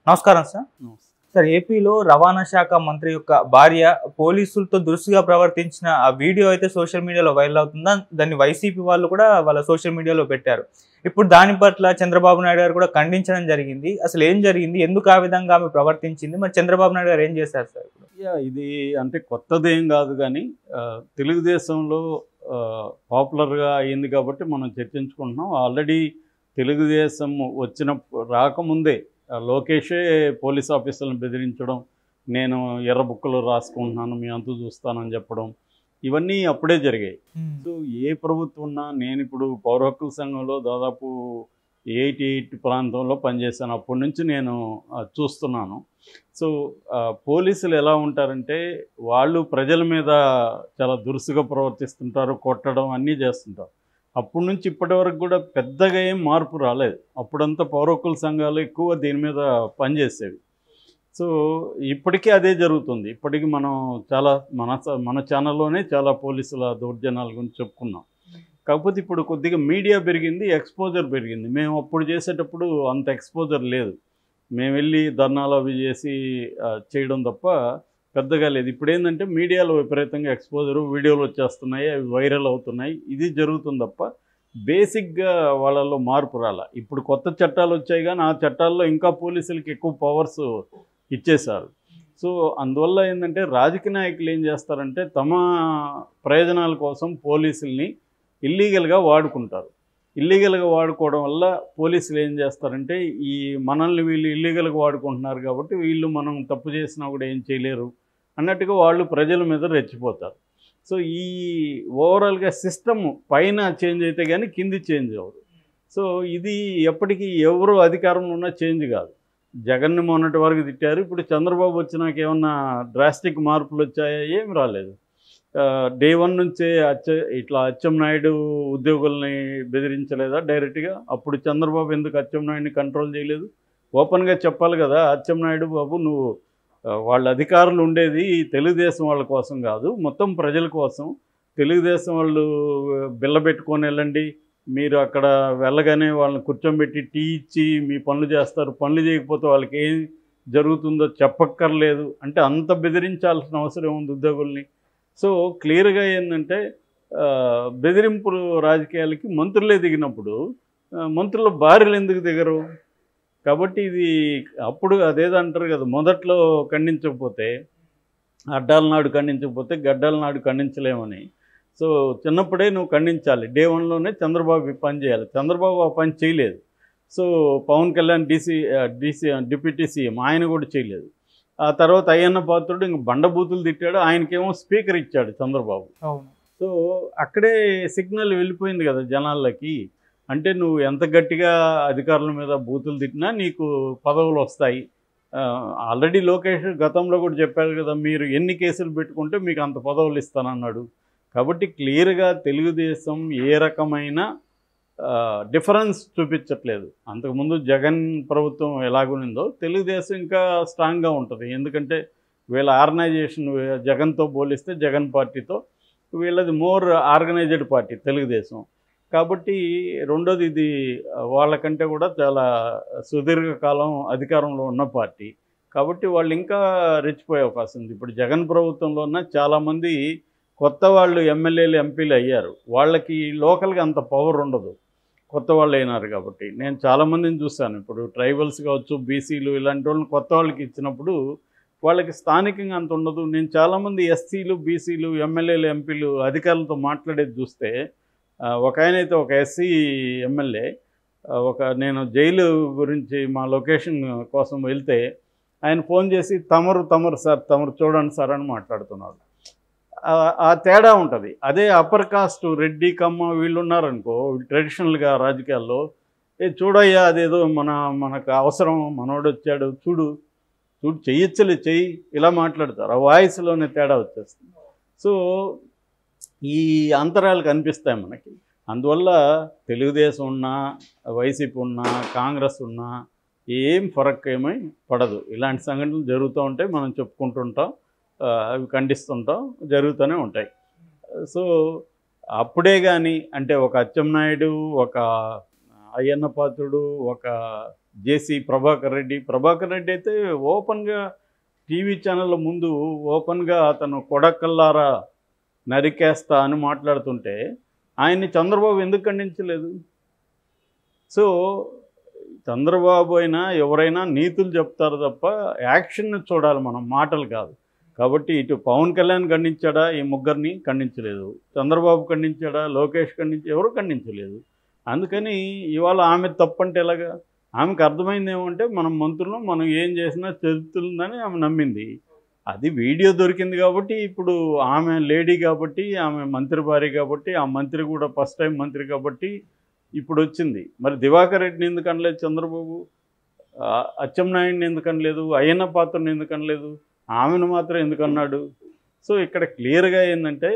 నమస్కారం sir sir ఏపీలో రవాణా శాఖ మంత్రి యొక్క భార్య పోలీసులతో దురుసుగా ప్రవర్తించిన ఆ వీడియో అయితే సోషల్ మీడియాలో వైరల్ అవుతుందా దాన్ని వైసీపీ వాళ్ళు కూడా వాళ్ళ సోషల్ మీడియాలో పెట్టారు ఇప్పుడు దాని పట్ల చంద్రబాబు నాయుడు గారు కూడా ఖండించడం జరిగింది అసలు ఏం జరిగింది ఎందుకు ఆ విధంగా ఆమె ప్రవర్తించింది మరి చంద్రబాబు నాయుడు గారు ఏం చేశారు సార్ ఇప్పుడు యా ఇది అంటే కొత్తదేం కాదు కానీ ఆ, తెలుగుదేశంలో ఆ, పాపులర్గా అయింది కాబట్టి మనం చర్చించుకుంటున్నాం ఆల్రెడీ తెలుగుదేశం వచ్చిన రాకముందే ఆ, లోకేషే పోలీస్ ఆఫీసర్లను బెదిరించడం నేను ఎర్ర బుక్కలు రాసుకుంటున్నాను మీ అంతు చూస్తానని చెప్పడం ఇవన్నీ అప్పుడే జరిగాయి సో ఏ ప్రభుత్వం ఉన్నా నేను ఇప్పుడు పౌర హక్కుల సంఘంలో దాదాపు ఎయిటీ ఎయిట్ ప్రాంతంలో పనిచేశాను అప్పటి నుంచి నేను ఆ, చూస్తున్నాను సో ఆ, పోలీసులు ఎలా ఉంటారంటే వాళ్ళు ప్రజల మీద చాలా దురుసుగా ప్రవర్తిస్తుంటారు కొట్టడం అన్నీ చేస్తుంటారు అప్పటి నుంచి ఇప్పటి వరకు కూడా పెద్దగా ఏం మార్పు రాలేదు అప్పుడంతా పౌర హక్కుల సంఘాలు ఎక్కువ దీని మీద పనిచేసేవి సో ఇప్పటికీ అదే జరుగుతుంది ఇప్పటికీ మనం చాలా మన స- మన ఛానల్లోనే చాలా పోలీసుల దౌర్జన్యాల గురించి చెప్పుకున్నాం కాకపోతే ఇప్పుడు కొద్దిగా మీడియా పెరిగింది ఎక్స్పోజర్ పెరిగింది మేము అప్పుడు చేసేటప్పుడు అంత ఎక్స్పోజర్ లేదు మేము వెళ్ళి ధర్నాలు అవి చేసి ఆ, చేయడం తప్ప పెద్దగా లేదు ఇప్పుడు ఏంటంటే మీడియాలో విపరీతంగా ఎక్స్పోజరు వీడియోలు వచ్చేస్తున్నాయి అవి వైరల్ అవుతున్నాయి ఇది జరుగుతుంది తప్ప బేసిక్గా వాళ్ళలో మార్పు రాల ఇప్పుడు కొత్త చట్టాలు వచ్చాయి కానీ ఆ చట్టాల్లో ఇంకా పోలీసులకి ఎక్కువ పవర్స్ ఇచ్చేశారు సో అందువల్ల ఏంటంటే రాజకీయ నాయకులు ఏం చేస్తారంటే తమ ప్రయోజనాల కోసం పోలీసుల్ని ఇల్లీగల్గా వాడుకుంటారు ఇల్లీగల్గా వాడుకోవడం వల్ల పోలీసులు ఏం చేస్తారంటే ఈ మనల్ని వీళ్ళు ఇల్లీగల్గా వాడుకుంటున్నారు కాబట్టి వీళ్ళు మనం తప్పు చేసినా కూడా ఏం చేయలేరు అన్నట్టుగా వాళ్ళు ప్రజల మీద రెచ్చిపోతారు సో ఈ ఓవరాల్గా సిస్టమ్ పైన చేంజ్ అయితే కానీ కింది చేంజ్ అవ్వదు సో ఇది ఎప్పటికీ ఎవరు అధికారంలో ఉన్నా చేంజ్ కాదు జగన్ని మొన్నటి వరకు తిట్టారు ఇప్పుడు చంద్రబాబు వచ్చినాక ఏమన్నా డ్రాస్టిక్ మార్పులు వచ్చాయా ఏం రాలేదు డే వన్ నుంచే అచ్చ ఇట్లా అచ్చెం నాయుడు ఉద్యోగుల్ని బెదిరించలేదా డైరెక్ట్గా అప్పుడు చంద్రబాబు ఎందుకు అచ్చెం నాయుడిని కంట్రోల్ చేయలేదు ఓపెన్గా చెప్పాలి కదా అచ్చెం నాయుడు బాబు నువ్వు ఆ, వాళ్ళ అధికారులు ఉండేది తెలుగుదేశం వాళ్ళ కోసం కాదు మొత్తం ప్రజల కోసం తెలుగుదేశం వాళ్ళు బిల్ల పెట్టుకొని వెళ్ళండి మీరు అక్కడ వెళ్ళగానే వాళ్ళని కూర్చోబెట్టి టీ ఇచ్చి మీ పనులు చేస్తారు పనులు చేయకపోతే వాళ్ళకి ఏం జరుగుతుందో చెప్పక్కర్లేదు అంటే అంత బెదిరించాల్సిన అవసరం ఉంది ఉద్యోగుల్ని సో క్లియర్గా ఏంటంటే ఆ, బెదిరింపులు రాజకీయాలకి మంత్రులే దిగినప్పుడు ఆ, మంత్రుల భార్యలు ఎందుకు దిగరు కాబట్టి ఇది అప్పుడు అదేదో అంటారు కదా మొదట్లో ఖండించకపోతే అడ్డాల నాడు ఖండించకపోతే గడ్డాల నాడు ఖండించలేమని సో చిన్నప్పుడే నువ్వు ఖండించాలి డే వన్లోనే చంద్రబాబు ఈ పని చేయాలి చంద్రబాబు ఆ పని చేయలేదు so Pawan Kalyan DC DC deputy CM ఆయన కూడా చేయలేదు ఆ తర్వాత అయ్యన్న పాత్రుడు ఇంక బండబూతులు తిట్టాడు ఆయనకేమో స్పీకర్ ఇచ్చాడు చంద్రబాబు అవును సో అక్కడే సిగ్నల్ వెళ్ళిపోయింది కదా జనాలకి అంటే నువ్వు ఎంత గట్టిగా అధికారుల మీద బూతులు తిట్టినా నీకు పదవులు వస్తాయి ఆల్రెడీ లోకేష్ గతంలో కూడా చెప్పారు కదా మీరు ఎన్ని కేసులు పెట్టుకుంటే మీకు అంత పదవులు ఇస్తానన్నాడు కాబట్టి క్లియర్గా తెలుగుదేశం ఏ రకమైన డిఫరెన్స్ చూపించట్లేదు అంతకుముందు జగన్ ప్రభుత్వం ఎలాగునిందో తెలుగుదేశం ఇంకా స్ట్రాంగ్గా ఉంటుంది ఎందుకంటే వీళ్ళ ఆర్గనైజేషన్ జగన్తో పోలిస్తే జగన్ పార్టీతో వీళ్ళది మోర్ ఆర్గనైజ్డ్ పార్టీ తెలుగుదేశం కాబట్టి రెండోది ఇది ఆ, వాళ్ళకంటే కూడా చాలా సుదీర్ఘకాలం అధికారంలో ఉన్న పార్టీ కాబట్టి వాళ్ళు ఇంకా రెచ్చిపోయే అవకాశం ఉంది ఇప్పుడు జగన్ ప్రభుత్వంలో ఉన్న చాలామంది కొత్త వాళ్ళు ఎమ్మెల్యేలు ఎంపీలు అయ్యారు వాళ్ళకి లోకల్గా అంత పవర్ ఉండదు కొత్త వాళ్ళు అయినారు కాబట్టి నేను చాలామందిని చూశాను ఇప్పుడు ట్రైబల్స్ కావచ్చు బీసీలు ఇలాంటి వాళ్ళని కొత్త వాళ్ళకి ఇచ్చినప్పుడు వాళ్ళకి స్థానికంగా అంత ఉండదు నేను చాలామంది ఎస్సీలు బీసీలు ఎమ్మెల్యేలు ఎంపీలు అధికారులతో మాట్లాడేది చూస్తే ఆ, ఒక ఆయన అయితే ఒక ఎస్సీ ఎమ్మెల్యే ఆ, ఒక నేను జైలు గురించి మా లొకేషన్ కోసం వెళ్తే ఆయన ఫోన్ చేసి తమరు తమరు సార్ తమరు చూడండి సార్ అని మాట్లాడుతున్నాడు ఆ- ఆ తేడా ఉంటుంది అదే అప్పర్ కాస్ట్ రెడ్డి కమ్మ వీళ్ళు ఉన్నారనుకో ట్రెడిషనల్గా రాజకీయాల్లో ఏ చూడయ్యా అదేదో మన మనకు అవసరం మనోడు వచ్చాడు చూడు చూడు చెయ్యొచ్చలే చెయ్యి ఇలా మాట్లాడతారు ఆ వాయిస్లోనే తేడా వచ్చేస్తుంది సో ఈ అంతరాలు కనిపిస్తాయి మనకి అందువల్ల తెలుగుదేశం ఉన్నా వైసీపీ ఉన్నా కాంగ్రెస్ ఉన్నా ఏం ఫరక్ ఏమీ పడదు ఇలాంటి సంఘటనలు జరుగుతూ ఉంటాయి మనం చెప్పుకుంటుంటాం ఆ, అవి ఖండిస్తుంటాం జరుగుతూనే ఉంటాయి సో అప్పుడే కానీ అంటే ఒక అచ్చెన్నాయుడు ఒక అయ్యన్న పాత్రుడు ఒక జేసీ ప్రభాకర్ రెడ్డి ప్రభాకర్ రెడ్డి అయితే ఓపెన్గా టీవీ ఛానళ్ళ ముందు ఓపెన్గా అతను కొడకల్లారా నరికేస్తా అని మాట్లాడుతుంటే ఆయన్ని చంద్రబాబు ఎందుకు ఖండించలేదు సో చంద్రబాబు అయినా ఎవరైనా నీతులు చెప్తారు తప్ప యాక్షన్ చూడాలి మనం మాటలు కాదు కాబట్టి ఇటు పవన్ కళ్యాణ్ ఖండించాడా ఈ ముగ్గురిని ఖండించలేదు చంద్రబాబు ఖండించాడా లోకేష్ ఖండించి ఎవరు ఖండించలేదు అందుకని ఇవాళ ఆమె తప్పంటే ఎలాగా ఆమెకు అర్థమైంది ఏమంటే మనం మంత్రులు మనం ఏం చేసినా చెల్లుతుందని ఆమె నమ్మింది అది వీడియో దొరికింది కాబట్టి ఇప్పుడు ఆమె లేడీ కాబట్టి ఆమె మంత్రి భార్య కాబట్టి ఆ మంత్రి కూడా ఫస్ట్ టైం మంత్రి కాబట్టి ఇప్పుడు వచ్చింది మరి దివాకర్ రెడ్డిని ఎందుకు అనలేదు చంద్రబాబు ఆ, అచ్చెన్నాయుడిని ఎందుకు అనలేదు అయ్యన్న పాత్రని ఎందుకు అనలేదు ఆమెను మాత్రం ఎందుకు అన్నాడు సో ఇక్కడ క్లియర్గా ఏంటంటే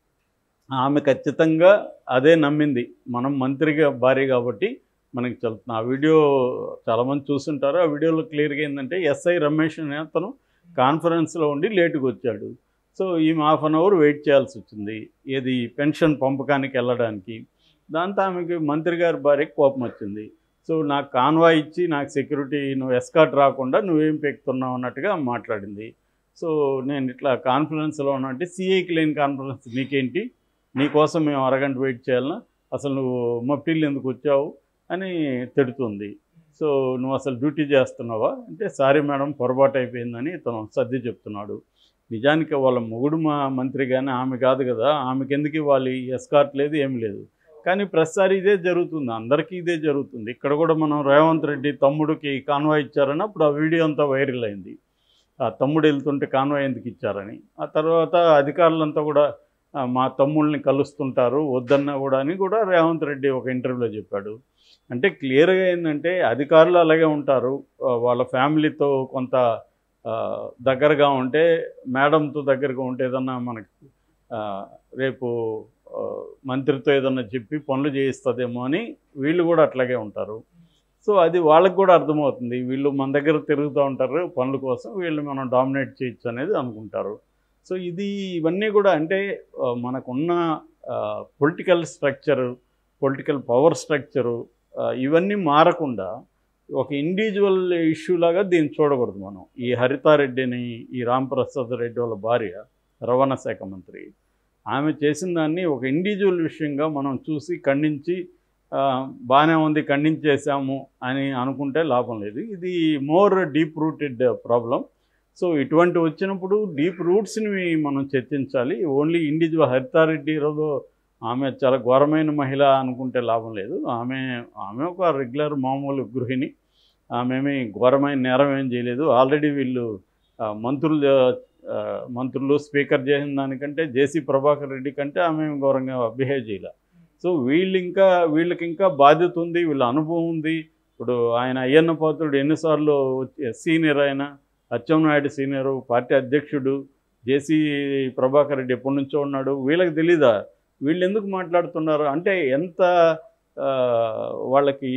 ఆమె ఖచ్చితంగా అదే నమ్మింది మనం మంత్రిగా భార్య కాబట్టి మనకి చెల్తుంది ఆ వీడియో చాలామంది చూస్తుంటారు ఆ వీడియోలో క్లియర్గా ఏంటంటే ఎస్ఐ రమేష్ అనే అతను కాన్ఫరెన్స్లో ఉండి లేటుగా వచ్చాడు సో ఈమె హాఫ్ అన్ అవర్ వెయిట్ చేయాల్సి వచ్చింది ఏది పెన్షన్ పంపకానికి వెళ్ళడానికి దాంతో ఆమెకి మంత్రి గారి భార్యకి కోపం వచ్చింది సో నాకు కాన్వాయ్ ఇచ్చి నాకు సెక్యూరిటీ నువ్వు ఎస్కాట్ రాకుండా నువ్వేం పెక్కుతున్నావు అన్నట్టుగా మాట్లాడింది సో నేను ఇట్లా కాన్ఫరెన్స్లో ఉన్నా అంటే సిఐకి లేని కాన్ఫరెన్స్ నీకేంటి నీకోసం మేము అరగంట వెయిట్ చేయాలన్నా అసలు నువ్వు మఫ్టీలు ఎందుకు వచ్చావు అని తిడుతుంది సో నువ్వు అసలు డ్యూటీ చేస్తున్నావా అంటే సారీ మేడం పొరపాటు అయిపోయిందని ఇతను సర్ది చెప్తున్నాడు నిజానికి వాళ్ళ మొగుడు మా మంత్రి కానీ ఆమె కాదు కదా ఆమెకి ఎందుకు ఇవ్వాలి ఎస్కాట్ లేదు ఏం లేదు కానీ ప్రతిసారి ఇదే జరుగుతుంది అందరికీ ఇదే జరుగుతుంది ఇక్కడ కూడా మనం రేవంత్ రెడ్డి తమ్ముడికి కాన్వాయ్ ఇచ్చారని అప్పుడు ఆ వీడియో అంతా వైరల్ అయింది ఆ తమ్ముడు వెళ్తుంటే కాన్వాయ్ ఎందుకు ఇచ్చారని ఆ తర్వాత అధికారులంతా కూడా ఆ, మా తమ్ముళ్ళని కలుస్తుంటారు వద్దన్నా కూడా అని కూడా రేవంత్ రెడ్డి ఒక ఇంటర్వ్యూలో చెప్పాడు అంటే క్లియర్గా ఏంటంటే అధికారులు అలాగే ఉంటారు ఆ, వాళ్ళ ఫ్యామిలీతో కొంత ఆ, దగ్గరగా ఉంటే మేడంతో దగ్గరగా ఉంటే ఏదన్నా మనకి ఆ, రేపు ఆ, మంత్రితో ఏదన్నా చెప్పి పనులు చేయిస్తుందేమో అని వీళ్ళు కూడా అట్లాగే ఉంటారు సో అది వాళ్ళకి కూడా అర్థమవుతుంది వీళ్ళు మన దగ్గర తిరుగుతూ ఉంటారు పనుల కోసం వీళ్ళు మనం డామినేట్ చేయొచ్చు అనేది అనుకుంటారు సో ఇది ఇవన్నీ కూడా అంటే ఆ, మనకున్న political structure political power structure ఇవన్నీ మారకుండా ఒక ఇండివిజువల్ ఇష్యూ లాగా దీన్ని చూడకూడదు మనం ఈ హరితారెడ్డిని ఈ రాంప్రసాద్ రెడ్డి వాళ్ళ భార్య రవాణా శాఖ మంత్రి ఆమె చేసిన దాన్ని ఒక ఇండివిజువల్ విషయంగా మనం చూసి ఖండించి ఆ, బాగానే ఉంది ఖండించేసాము అని అనుకుంటే లాభం లేదు ఇది more deep rooted problem so ఇటువంటి వచ్చినప్పుడు డీప్ రూట్స్ని మనం చర్చించాలి ఓన్లీ ఇండివిజువల్ హరితారెడ్డి రోజు ఆమె చాలా ఘోరమైన మహిళ అనుకుంటే లాభం లేదు ఆమె ఆమె ఒక రెగ్యులర్ మామూలు గృహిణి ఆమె ఏమీ ఘోరమైన నేరం ఏం చేయలేదు ఆల్రెడీ వీళ్ళు ఆ, మంత్రులు ఆ, మంత్రులు స్పీకర్ చేసిన దానికంటే జేసీ ప్రభాకర్ రెడ్డి కంటే ఆమె ఏమి ఘోరంగా బిహేవ్ చేయలే సో వీళ్ళు ఇంకా వీళ్ళకి ఇంకా బాధ్యత ఉంది వీళ్ళ అనుభవం ఉంది ఇప్పుడు ఆయన అయ్యన్న పాత్రుడు ఎన్నిసార్లు సీనియర్ ఆయన అచ్చెన్నాయుడు సీనియరు పార్టీ అధ్యక్షుడు జేసీ ప్రభాకర్ రెడ్డి ఎప్పటి నుంచో ఉన్నాడు వీళ్ళకి తెలీదా వీళ్ళు ఎందుకు మాట్లాడుతున్నారు అంటే ఎంత ఆ, వాళ్ళకి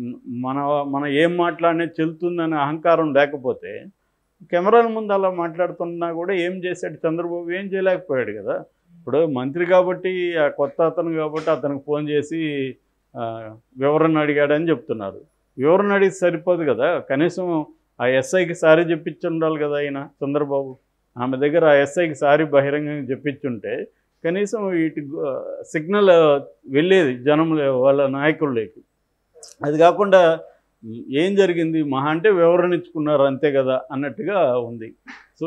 మన మన ఏం మాట్లాడినా చెల్తుందనే అహంకారం లేకపోతే కెమెరాల ముందు అలా మాట్లాడుతున్నా కూడా ఏం చేశాడు చంద్రబాబు ఏం చేయలేకపోయాడు కదా ఇప్పుడు మంత్రి కాబట్టి ఆ కొత్త అతను కాబట్టి అతనికి ఫోన్ చేసి ఆ, వివరణ అడిగాడని చెప్తున్నారు వివరణ అడిగి సరిపోదు కదా కనీసం ఆ ఎస్ఐకి సారీ చెప్పించి ఉండాలి కదా ఆయన చంద్రబాబు ఆమె దగ్గర ఆ ఎస్ఐకి సారీ బహిరంగంగా చెప్పించుంటే కనీసం వీటి సిగ్నల్ వెళ్ళేది జనంలో వాళ్ళ నాయకుల్లోకి అది కాకుండా ఏం జరిగింది మహా అంటే వివరణ ఇచ్చుకున్నారు అంతే కదా అన్నట్టుగా ఉంది సో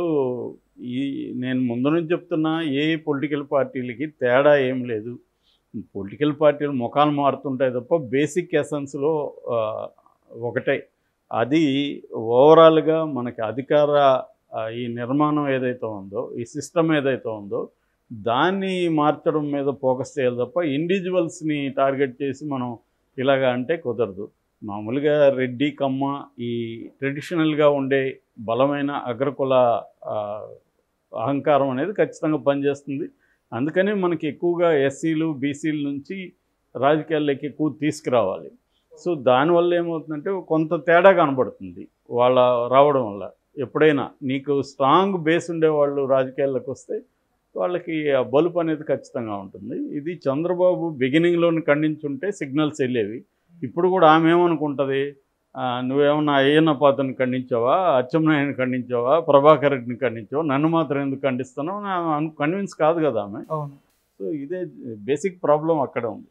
ఈ నేను ముందు నుంచి చెప్తున్నా ఏ పొలిటికల్ పార్టీలకి తేడా ఏం లేదు పొలిటికల్ పార్టీలు ముఖాలు మారుతుంటాయి తప్ప బేసిక్ ఎసెన్స్లో ఒకటే అది ఓవరాల్గా మనకి అధికార ఆ, ఈ నిర్మాణం ఏదైతే ఉందో ఈ సిస్టమ్ ఏదైతే ఉందో దాన్ని మార్చడం మీద ఫోకస్ చేయాలి తప్ప ఇండివిజువల్స్ని టార్గెట్ చేసి మనం ఇలాగా అంటే కుదరదు మామూలుగా రెడ్డి కమ్మ ఈ ట్రెడిషనల్గా ఉండే బలమైన అగ్రకుల ఆ, అహంకారం అనేది ఖచ్చితంగా పనిచేస్తుంది అందుకని మనకి ఎక్కువగా ఎస్సీలు బీసీల నుంచి రాజకీయాల్లోకి ఎక్కువ తీసుకురావాలి సో దానివల్ల ఏమవుతుందంటే కొంత తేడా కనబడుతుంది వాళ్ళ రావడం వల్ల ఎప్పుడైనా నీకు స్ట్రాంగ్ బేస్ ఉండేవాళ్ళు రాజకీయాల్లోకి వస్తే వాళ్ళకి ఆ బలుపు అనేది ఖచ్చితంగా ఉంటుంది ఇది చంద్రబాబు బిగినింగ్లోని ఖండించుంటే సిగ్నల్స్ వెళ్ళేవి ఇప్పుడు కూడా ఆమె ఏమనుకుంటుంది ఆ, నువ్వేమన్నా అయ్యన్న పాత్రని ఖండించావా అచ్చెన్నాయుని ఖండించావా ప్రభాకర్ రెడ్డిని ఖండించావా నన్ను మాత్రం ఎందుకు ఖండిస్తున్నావు కన్విన్స్ కాదు కదా ఆమె అవును సో ఇదే బేసిక్ ప్రాబ్లం అక్కడ ఉంది